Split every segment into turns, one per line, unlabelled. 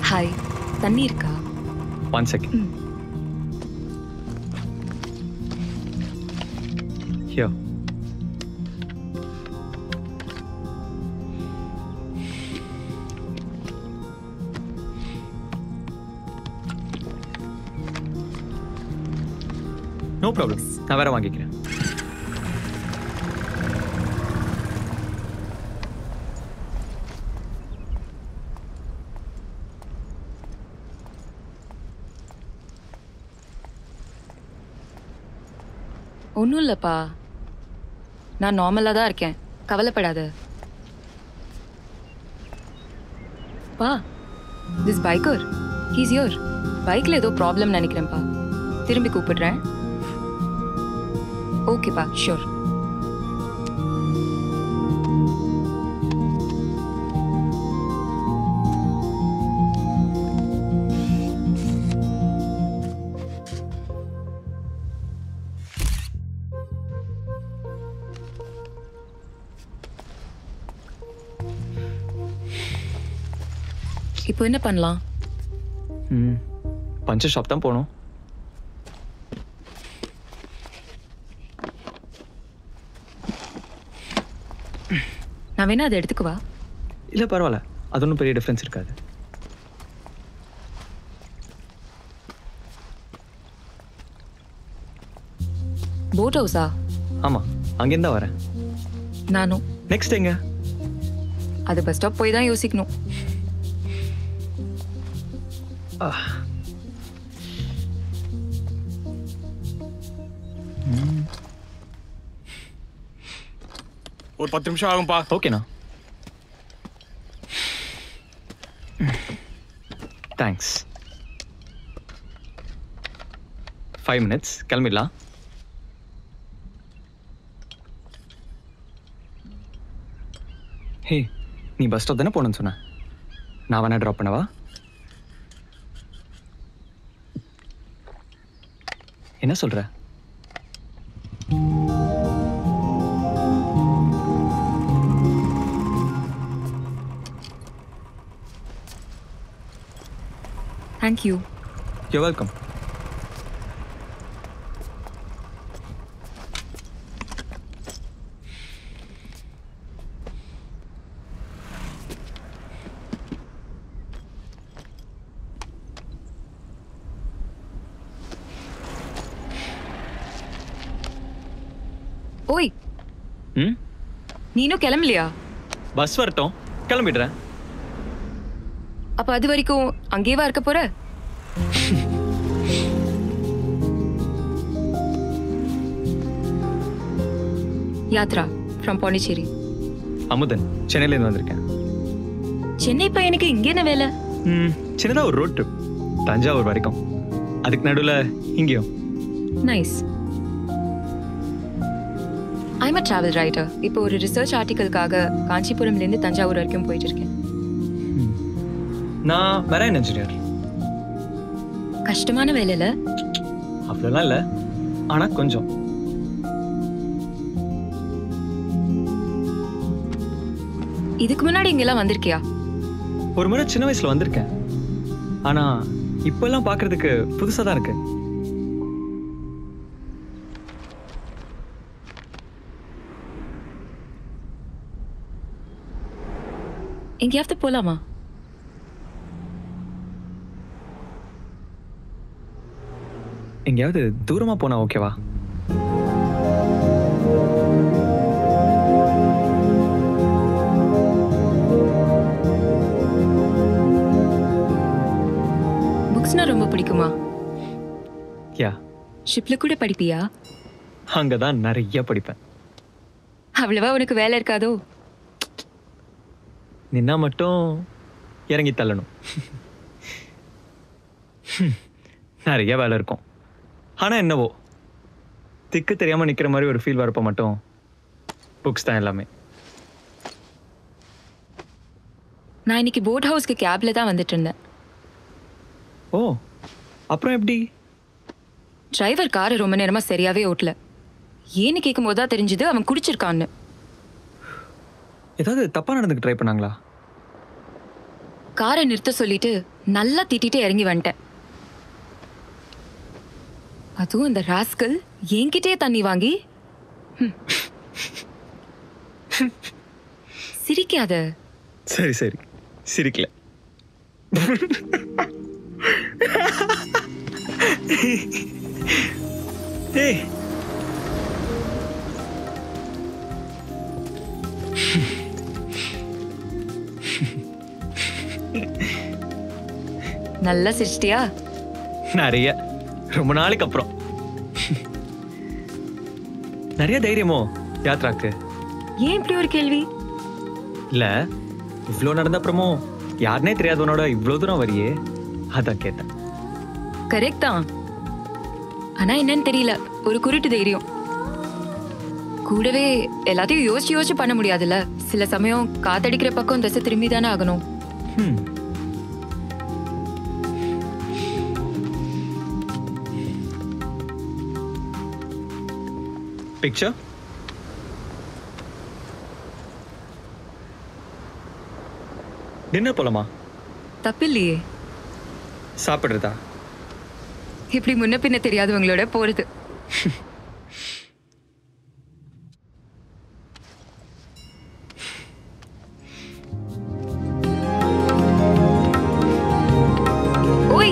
Hi தண்ணி இருக்கா
one second
ம்.
ஹியோ நோ ப்ராப்ளம் நான் வேற வாங்கிக்கிறேன்
ஒன்றும் இல்லைப்பா நான் நார்மலாக தான் இருக்கேன் கவலைப்படாத பா திஸ் பைக்கர் ஹீஸ் யோர் பைக்கில் ஏதோ ப்ராப்ளம் நினைக்கிறேன்ப்பா திரும்பி கூப்பிடுறேன் ஓகேப்பா ஷூர் இப்போ என்ன பண்ணலாம்
ம் பஞ்சர் ஷாப் தான் போகணும்
நான் வேணா அதை எடுத்துக்குவா
இல்லை பரவாயில்ல அது ஒன்றும் பெரிய டிஃப்ரென்ஸ் இருக்காது
போட் ஹவுஸா
ஆமாம் அங்கேருந்து தான் வரேன்
நானும்
நெக்ஸ்ட் எங்க
அது பஸ் ஸ்டாப் போய் தான் யோசிக்கணும்
ஒரு பத்து நிமிஷம் ஆகும்பா
ஓகேண்ணா தேங்க்ஸ் ஃபைவ் மினிட்ஸ் கிளம்பிடலாம் ஹே நீ பஸ் ஸ்டாப் தானே போகணுன்னு சொன்ன நான் வேணா ட்ராப் பண்ணவா என்ன சொல்ற
தேங்க்யூ
யூ வெல்கம்
ஓய்
ம்
நீனும் கிளம்பலையா
பஸ் வரட்டும் கிளம்பிடுறேன்
அப்ப அது வரைக்கும் அங்கேயேவா இருக்க போற யாத்ரா ஃப்ரம் பாண்டிச்சேரி
அமுதன் சென்னையிலேருந்து வந்திருக்கேன்
சென்னை பையனுக்கு இங்க என்ன வேலை
ம் சின்னதாக ஒரு ரோட் ட்ரிப் தஞ்சாவூர் வரைக்கும் அதுக்கு நடுவில் இங்கேயும்
nice I'm a travel writer இப்போ ஒரு ரிசர்ச் ஆர்டிக்கலுக்காக காஞ்சிபுரம்லேருந்து தஞ்சாவூர் வரைக்கும் போயிட்டு இருக்கேன்
நான் மெரைன் இன்ஜினியர்
கஷ்டமான வேலையில
அவ்வளோலாம் இல்லை ஆனால் கொஞ்சம்
இதுக்கு முன்னாடி இங்கெல்லாம் வந்திருக்கியா
ஒரு முறை சின்ன வயசில் வந்திருக்கேன் ஆனால் இப்போல்லாம் பார்க்கறதுக்கு புதுசாக தான் இருக்கு
எங்கேயாவது போலாமா
எங்கேயாவது தூரமாக போனால் ஓகேவா
புக்ஸ்னா ரொம்ப பிடிக்குமா
யா
ஷிப்ல கூட படிப்பியா
அங்கே தான் நிறைய படிப்பேன்
அவ்வளவா உனக்கு வேலை இருக்காதோ
நின்னா மட்டும் இறங்கி தள்ளணும் நிறைய வேலை இருக்கும் ஆனால் என்னவோ திக்கு தெரியாமல் நிற்கிற மாதிரி ஒரு ஃபீல் வரப்போ மட்டும் புக்ஸ் தான் எல்லாமே
நான் இன்னைக்கு போட் ஹவுஸ்க்கு கேப்ல தான் வந்துட்டு இருந்தேன்
ஓ அப்புறம் எப்படி
டிரைவர் காரை ரொம்ப நேரமா சரியாவே ஓட்டல ஏன்னு கேட்கும்போது தான் தெரிஞ்சது அவன் குடிச்சிருக்கான்னு
ஏதாவது தப்பாக நடந்துக்கு ட்ரை பண்ணாங்களா
காரை நிறுத்த சொல்லிட்டு நல்லா திட்டிட்டு இறங்கி வந்துட்டேன் அதுவும் அந்த ராஸ்கல் என்கிட்டயே தண்ணி வாங்கி ஹம். சிரிக்காத
சரி சரி சிரிக்கல ஏய்
நல்லா சிரிச்சிட்டியா
நிறைய ரொம்ப நாளைக்கு அப்புறம் நிறைய தைரியமோ யாத்ராக்கு
ஏன் இப்படி ஒரு கேள்வி
இல்ல இவ்வளோ நடந்த அப்புறமும் யாருனே தெரியாதவனோட இவ்வளோ தூரம் வரியே அதான் கேட்டேன்
கரெக்ட் தான் ஆனா என்னன்னு தெரியல ஒரு குருட்டு தைரியம் கூடவே எல்லாத்தையும் யோசிச்சு யோசிச்சு பண்ண முடியாதுல்ல சில சமயம் காத்தடிக்கிற பக்கம் திசை திரும்பி தானே ஆகணும்
ஹம். பிக்சர் டின்னர் போலாமா
தப்பில்லையே
சாப்பிடுறதா
இப்படி முன்ன பின்ன தெரியாதவங்களோட போறது ஓய்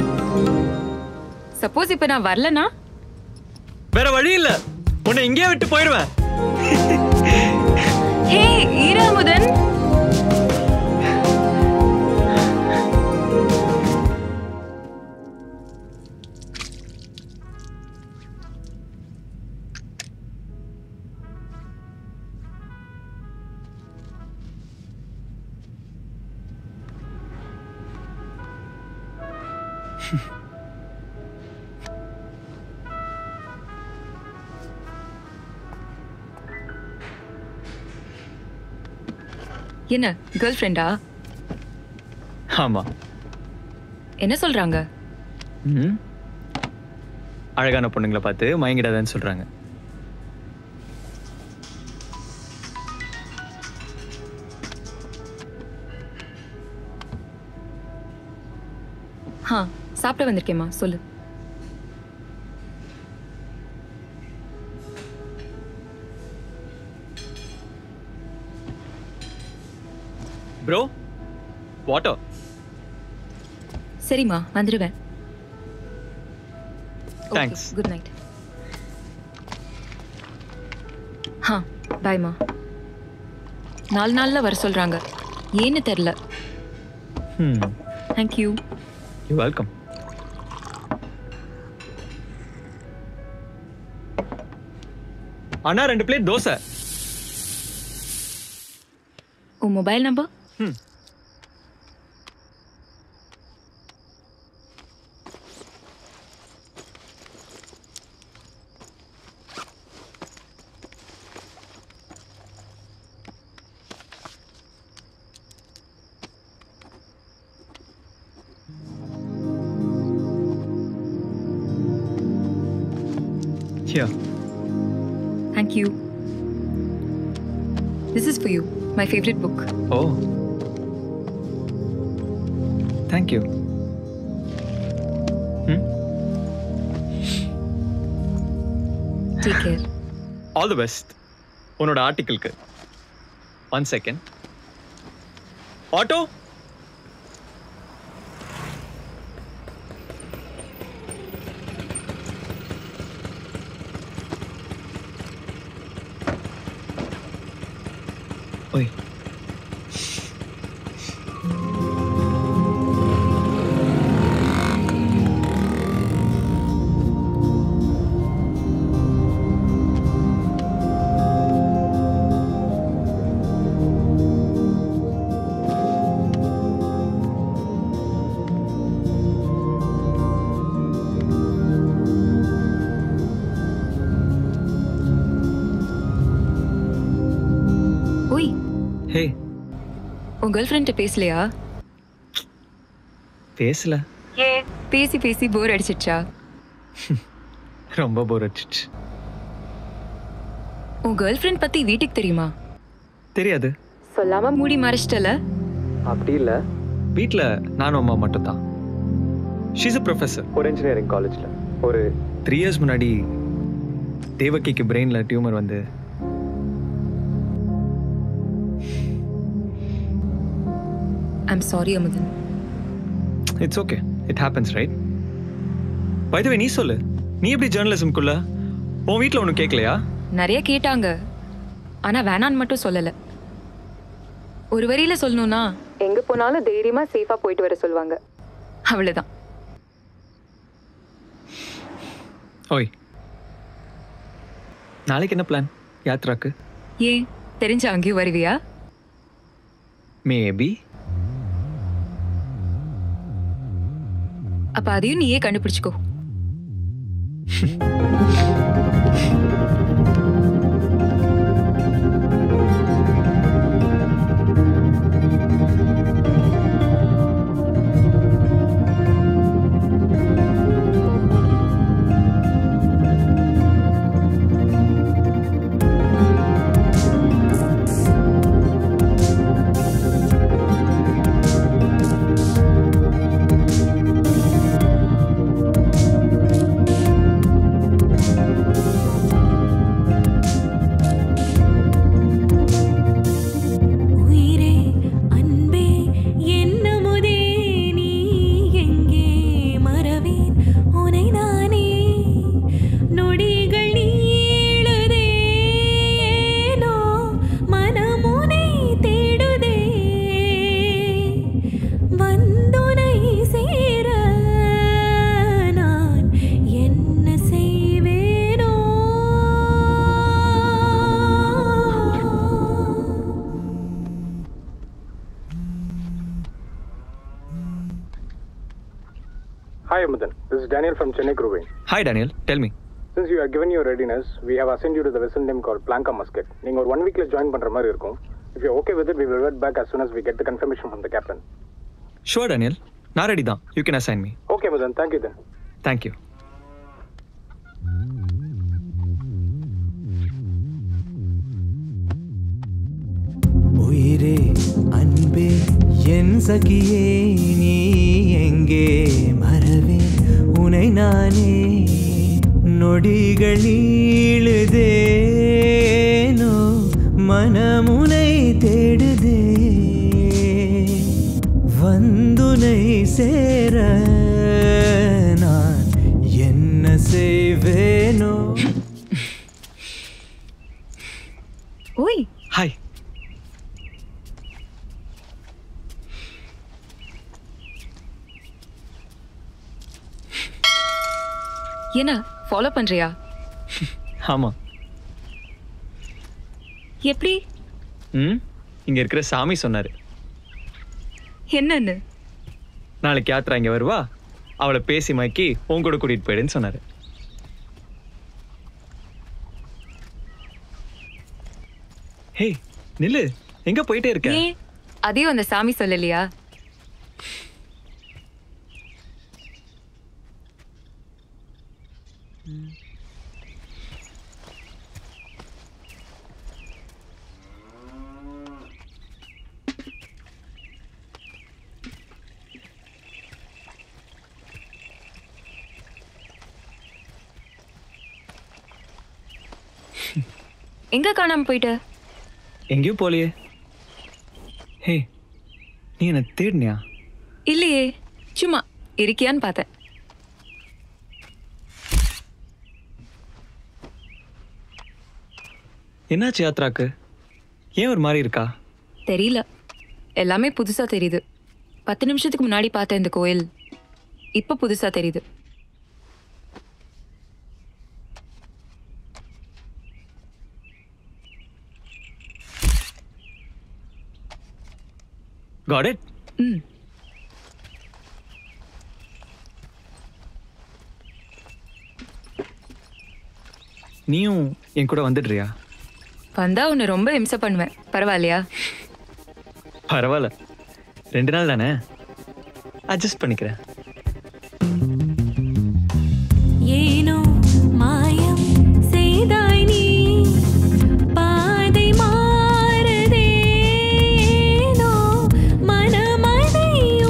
சப்போஸ் இப்ப நான் வரலனா
வேற வழி இல்ல உன்னை இங்கேயே விட்டு போயிடுவேன்
ஹே ஈராமுதன் என்ன கேர்ள் ஃப்ரெண்டா
ஆமா
என்ன சொல்றாங்க
ம். அழகான பொண்ணுங்களை பார்த்து மயங்கிடாதன்னு சொல்றாங்க
ஹா சாப்பிட வந்திருக்கேம்மா சொல்லு
ப்ரோ வாட்டர்
சரிம்மா வந்துடுவேன்
Thanks.
குட் நைட் ஹா பாய்மா நாலு நாளில் வர சொல்கிறாங்க ஏன்னு தெரில
ம்
தேங்க்யூ
யூ வெல்கம் அண்ணா ரெண்டு பிளேட் தோசை
உன் மொபைல் நம்பர்
ம் Here.
Thank you this is for you my favourite book
Oh. Thank you. Hmm?
Take care
all the best உன்னோட ஆர்டிக்கிள்க்கு ஒன் செகண்ட் ஆட்டோ ஓய்
ஓய்
ஹே
உன் கேர்ள் ஃப்ரெண்ட்ட பேசலையா
பேசல
ஏ பேசி பேசி போர் அடிச்சிடுச்சா
ரொம்ப போர் அடிச்சிச்சு
உன் கேர்ள் ஃப்ரெண்ட் பத்தி வீட்டுக்கு தெரியுமா
தெரியாது
சொல்லாம மூடி மறைச்சிட்டல
அப்படி இல்லை வீட்டில் நானும் அம்மா மட்டும்தான் ஷீஸ் அ ப்ரொஃபஸர் ஒரு இன்ஜினியரிங் காலேஜில் ஒரு த்ரீ இயர்ஸ் முன்னாடி தேவகிக்கு பிரெயினில் டியூமர் வந்து
I'm sorry Amudan
it's okay it happens right by the way நீ சொல்லு நீ எப்படி ஜேர்னலிசம்குள்ள உன் வீட்டில் ஒன்றும் கேட்கலையா
நிறைய கேட்டாங்க ஆனா வேணான்னு மட்டும் சொல்லல ஒரு வரியில சொல்லணும்னா எங்க போனாலும் தைரியமா சேஃபா போயிட்டு வர சொல்லுவாங்க அவ்வளவுதான்
ஓய் நாளைக்கு என்ன பிளான் யாத்ராக்கு
ஏன் தெரிஞ்ச அங்கேயும் வருவியா
மேபி
அப்ப அதையும் நீயே கண்டுபிடிச்சுக்கோ
உயிரே அன்பே என்னமுதே நீ எங்கே மறவேன் உனை நானே நொடிகள் நீளுதேனோ மனமுனை தேடுதே வந்துனை சேர நான் என்ன செய்வேனோ
Hi, Amudan. This is Daniel from Chennai Crewing.
Hi Daniel tell me
Since you are given your readiness, we have assigned you to the vessel name called Planka Musket. நீங்கள் ஒரு ஒன் வீக்ல ஜாயின் பண்ற மாதிரி இருக்கும் If you're okay with it, we will revert back as soon as we get the confirmation from the captain.
Sure Daniel நான் ready தான் you can assign me
Okay, Amudan. Thank you then.
Thank you
உயிரே அன்பே என் சகியே நீ எங்கே மறவேன் உனை நானே நொடிகள் நீளுதேனோ மனமுனை தேடுதே வந்துனை சேர நான் என்ன செய்வேனோ
ஓய்
ஹாய்
என்ன ஃபாலோ பண்றியா
ஆமாம்
எப்படி
ம் இங்கே இருக்கிற சாமி சொன்னார்
என்னன்னு
நாளைக்கு யாத்ரா இங்கே வருவா அவளை பேசி மயக்கி உன் கூட கூட்டிகிட்டு போயிடுன்னு சொன்னார் ஹே நில்லு எங்கே போயிட்டே இருக்க
ஏன் அதையும் அந்த சாமி சொல்லலையா எங்க காணாம போயிட்ட
எங்கேயும் போகலையே ஹே நீ என்னை தேடினியா
இல்லையே சும்மா இருக்கியான்னு பார்த்தேன்
என்னாச்சு யாத்ராக்கு ஏன் ஒரு மாதிரி இருக்கா
தெரியல எல்லாமே புதுசா தெரியுது பத்து நிமிஷத்துக்கு முன்னாடி பார்த்த இந்த கோயில் இப்ப புதுசா தெரியுது
காட் இட்
ம்
நீயும் என் கூட வந்துடுறியா
வந்தா உன்னை ரொம்ப இம்சை பண்ணுவேன் பரவாயில்லையா
பரவாயில்ல ரெண்டு நாள் தானே அட்ஜஸ்ட் பண்ணிக்கிறேன்
ஏனோ மாயம் செய்தாய் நீ பாதை மாறுதேனோ மனமதை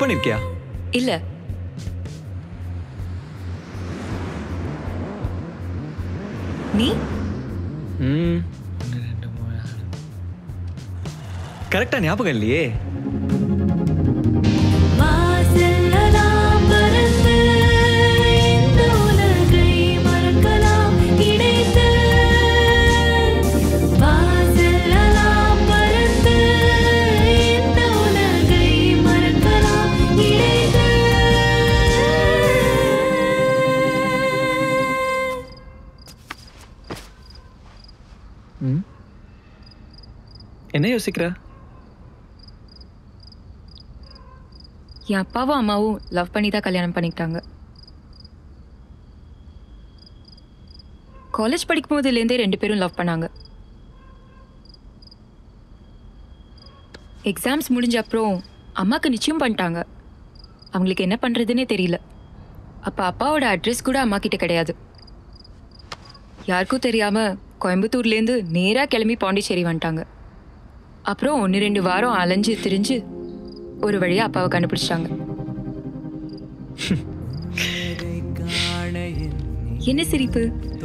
பண்ணிருக்கியா
இல்ல நீ
ம் கரெக்டா ஞாபகம் இல்லையே
வாசல்லலாம் பறந்து இந்த உலகை மறக்கலாம் கிடைத்து வாசல்லலாம் பறந்து இந்த உலகை மறக்கலாம் கிடைத்து
ம் என்ன யோசிக்கிற
என் அப்பாவும் அம்மாவும் லவ் பண்ணி தான் கல்யாணம் பண்ணிக்கிட்டாங்க காலேஜ் படிக்கும் போதுலேருந்தே ரெண்டு பேரும் லவ் பண்ணாங்க எக்ஸாம்ஸ் முடிஞ்ச அப்புறம் அம்மாக்கு நிச்சயம் பண்ணிட்டாங்க அவங்களுக்கு என்ன பண்ணுறதுன்னே தெரியல அப்போ அப்பாவோட அட்ரஸ் கூட அம்மா கிட்ட கிடையாது யாருக்கும் தெரியாமல் கோயம்புத்தூர்லேருந்து நேராக கிளம்பி பாண்டிச்சேரி வந்துட்டாங்க அப்புறம் ஒன்று ரெண்டு வாரம் அலைஞ்சு திரிஞ்சு ஒரு வழியாக அப்பாவை கண்டுபிடிச்சிட்டாங்க
காண எண்ணி
என்ன சிரிப்பு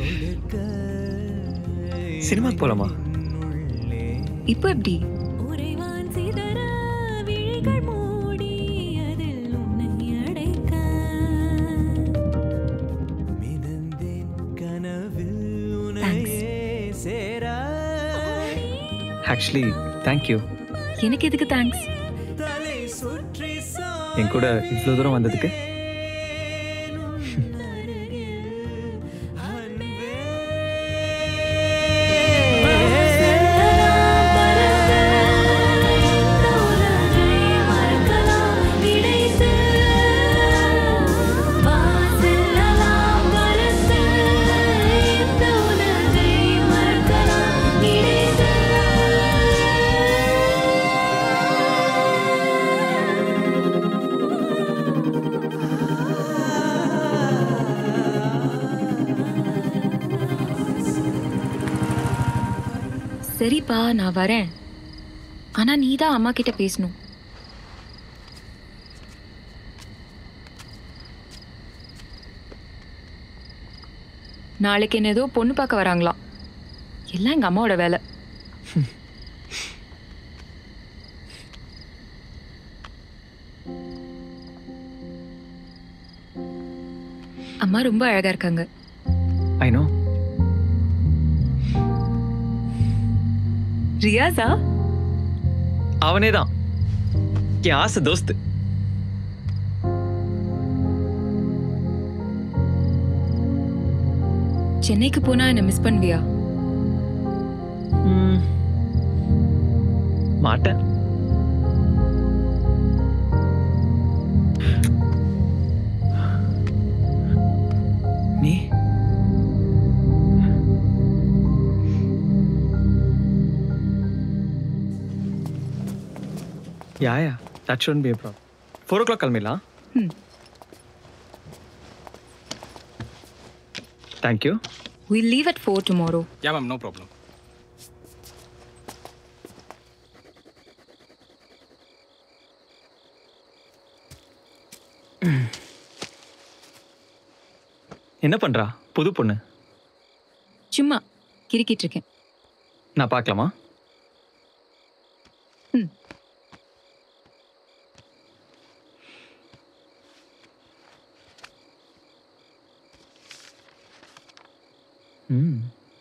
சினிமாக்கு போலாமா
இப்போ எப்படி
உறைவான் சிதற விழிகள் மூடி அதில் உன்னை அடைக்க
மிதந்தேன் கனவில் உனையே சேர
ஆக்சுவலி தேங்க்யூ
எனக்கு எதுக்கு தேங்க்ஸ்
தலை சுற்றி
என் கூட இவ்வளோ தூரம் வந்ததுக்கு
வாசல்லலாம் பறந்து இந்த உலகை மறக்கலாம் கிடைத்து வாசல்லலாம் பறந்து இந்த உலகை மறக்கலாம் கிடைத்து
சரிப்பா நான் வரேன் ஆனா நீ தான் அம்மா கிட்ட பேசணும் நாளைக்கு என்ன ஏதோ பொண்ணு பார்க்க வராங்களாம் எல்லாம் எங்க அம்மாவோட வேலை அம்மா ரொம்ப அழகா இருக்காங்க
ஐ நோ
ரியாஸா
அவனே தான் என் ஆசை தோஸ்து
சென்னைக்கு போனா என்ன மிஸ் பண்ணுவியா
ம். மாட்டேன் நீ yeah yeah that should be a problem four o'clock கிளம்பிடலாம்
ம்.
Thank you
we leave at four tomorrow
yeah ma'am no problem
என்ன பண்றா புது பொண்ணு
சும்மா கிறுக்கிட்டு இருக்கேன்
நான் பார்க்கலாமா
ம்.
ம்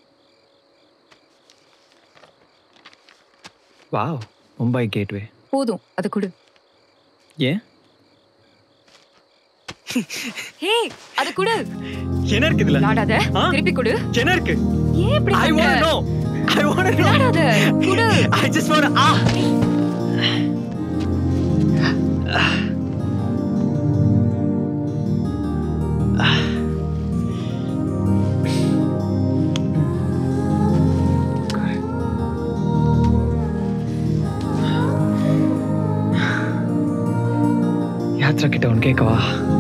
வாவ் மும்பை கேட்வே
போதும் அதை கொடு
ஏன்
ஹே அதை கொடு
என்ன இருக்கு இதுல
விளாடாத
ஆ?
திருப்பி கொடு
என்ன இருக்கு
ஏன் இப்படி
ஐ
பண்ற?
Want no I want no
விளாடாத கொடு
I just want a Yatra கிட்ட ஒன்று கேட்கவா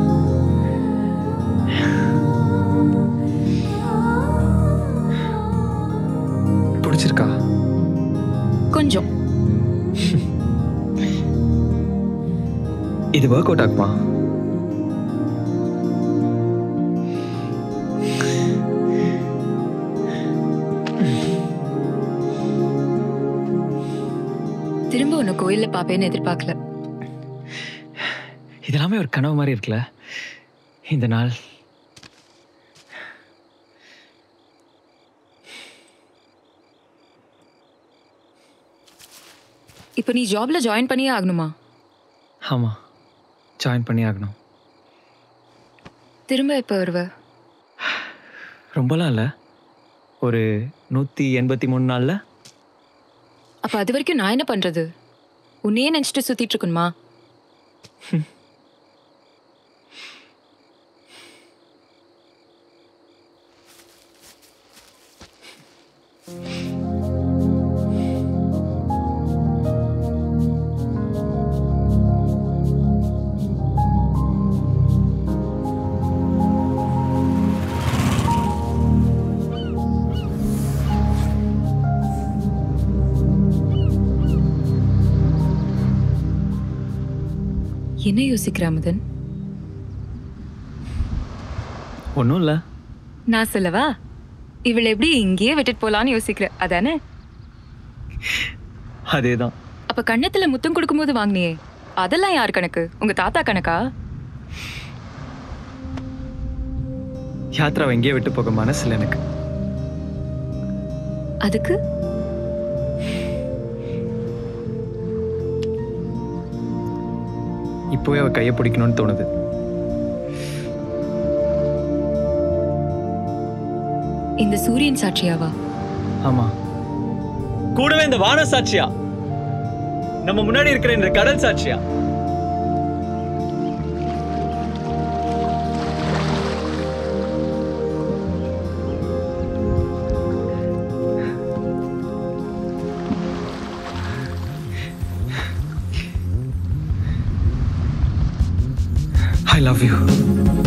பிடிச்சிருக்கா
கொஞ்சம்
இது ஒர்க் அவுட் ஆகுமா
திரும்ப உன்னை கோயில்ல பாப்பேன்னு எதிர்பார்க்கல
இதெல்லாமே ஒரு கனவு மாதிரி இருக்குல்ல இந்த நாள்
இப்போ நீ ஜாப்ல ஜாயின் பண்ணியே ஆகணுமா
ஆமாம் ஜாயின் பண்ணி ஆகணும்
திரும்ப எப்போ வருவ
ரொம்பலாம் இல்லை ஒரு நூற்றி எண்பத்தி மூணு நாளில்
அப்ப அது வரைக்கும் நான் என்ன பண்றது உன்னையே நினைச்சிட்டு சுத்திட்டு இருக்கணுமா என்ன யோசிக்கிற அமுதன்
ஒன்றும் இல்லை
நான் சொல்லவா இவளை எப்படி இங்கேயே விட்டுட்டு போலான்னு யோசிக்கிற அதானே
அதே தான்
அப்ப கண்ணத்துல முத்தம் கொடுக்கும்போது வாங்கினியே அதெல்லாம் யார் கணக்கு உங்க தாத்தா கணக்கா
யாத்ராவை எங்கேயே விட்டு போக மனசில்லை எனக்கு
அதுக்கு
இப்போவே அவள் கையை பிடிக்கணும்னு தோணுது
இந்த சூரியன் சாட்சியாவா
ஆமாம் கூடவே இந்த வான சாட்சியா நம்ம முன்னாடி இருக்கிற இந்த கடல் சாட்சியா I love you.